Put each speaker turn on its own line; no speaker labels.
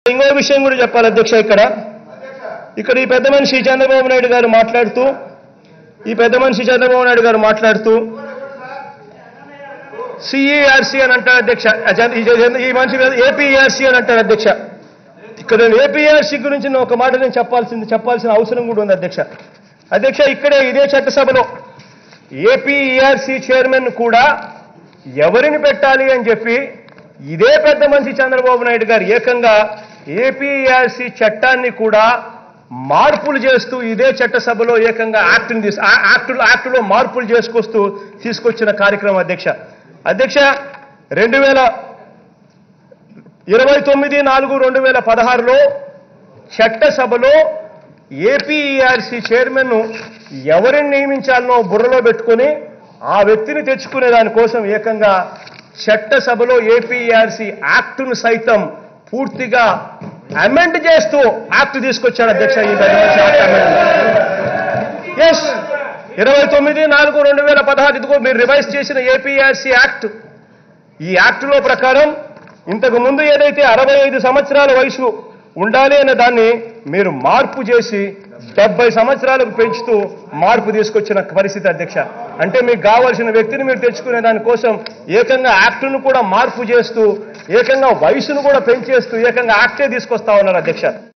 ఇంకో విషయం కూడా చెప్పాలి అధ్యక్ష ఇక్కడ ఇక్కడ ఈ పెద్ద మనిషి చంద్రబాబు నాయుడు గారు మాట్లాడుతూ ఈ పెద్ద మనిషి చంద్రబాబు నాయుడు గారు మాట్లాడుతూ సిఈఆర్సీ అని అంటారు అధ్యక్ష అజ- ఈ జ- ఈ మనిషి మీద ఏపీఆర్సీ అని అంటారు అధ్యక్ష ఇక్కడ నేను ఏపీఆర్సీ గురించి నేను ఒక మాట నేను చెప్పాల్సింది చెప్పాల్సిన అవసరం కూడా ఉంది అధ్యక్ష అధ్యక్ష ఇక్కడే ఇదే చట్టసభలో ఏపీఈఆర్సీ చైర్మన్ కూడా ఎవరిని పెట్టాలి అని చెప్పి ఇదే పెద్ద మనిషి చంద్రబాబు నాయుడు గారు ఏకంగా ఏపీఆర్సీ చట్టాన్ని కూడా మార్పులు చేస్తూ ఇదే చట్టసభలో ఏకంగా యాక్ట్ని తీసు ఆ యాక్టులో యాక్టులో మార్పులు చేసుకొస్తూ తీసుకొచ్చిన కార్యక్రమం అధ్యక్ష అధ్యక్ష రెండు వేల ఇరవై తొమ్మిది నాలుగు రెండు వేల పదహారులో చట్టసభలో ఏపీఈఆర్సీ చైర్మన్ ఎవరిని నియమించాలనో బుర్రలో పెట్టుకొని ఆ వ్యక్తిని తెచ్చుకునే దానికోసం ఏకంగా చట్టసభలో ఏపీఈఆర్సీ యాక్టును సైతం పూర్తిగా అమెండ్ చేస్తూ యాక్ట్ తీసుకొచ్చాడు అధ్యక్ష ఈ పెద్ద మనిషి యాక్ట్ అమెండ్మెంట్ ఎస్ ఇరవై తొమ్మిది నాలుగు రెండు వేల పదహారు ఇదిగో మీరు రివైజ్ చేసిన ఏపీఆర్సీ యాక్ట్ ఈ యాక్టులో ప్రకారం ఇంతకు ముందు ఏదైతే అరవై ఐదు సంవత్సరాల వయసు ఉండాలి అనే దాన్ని మీరు మార్పు చేసి డెబ్బై సంవత్సరాలకు పెంచుతూ మార్పు తీసుకొచ్చిన పరిస్థితి అధ్యక్ష అంటే మీకు కావాల్సిన వ్యక్తిని మీరు తెచ్చుకునే దానికోసం ఏకంగా యాక్టును కూడా మార్పు చేస్తూ ఏకంగా వయసును కూడా పెంచేస్తూ ఏకంగా యాక్టే తీసుకొస్తా ఉన్నారు అధ్యక్ష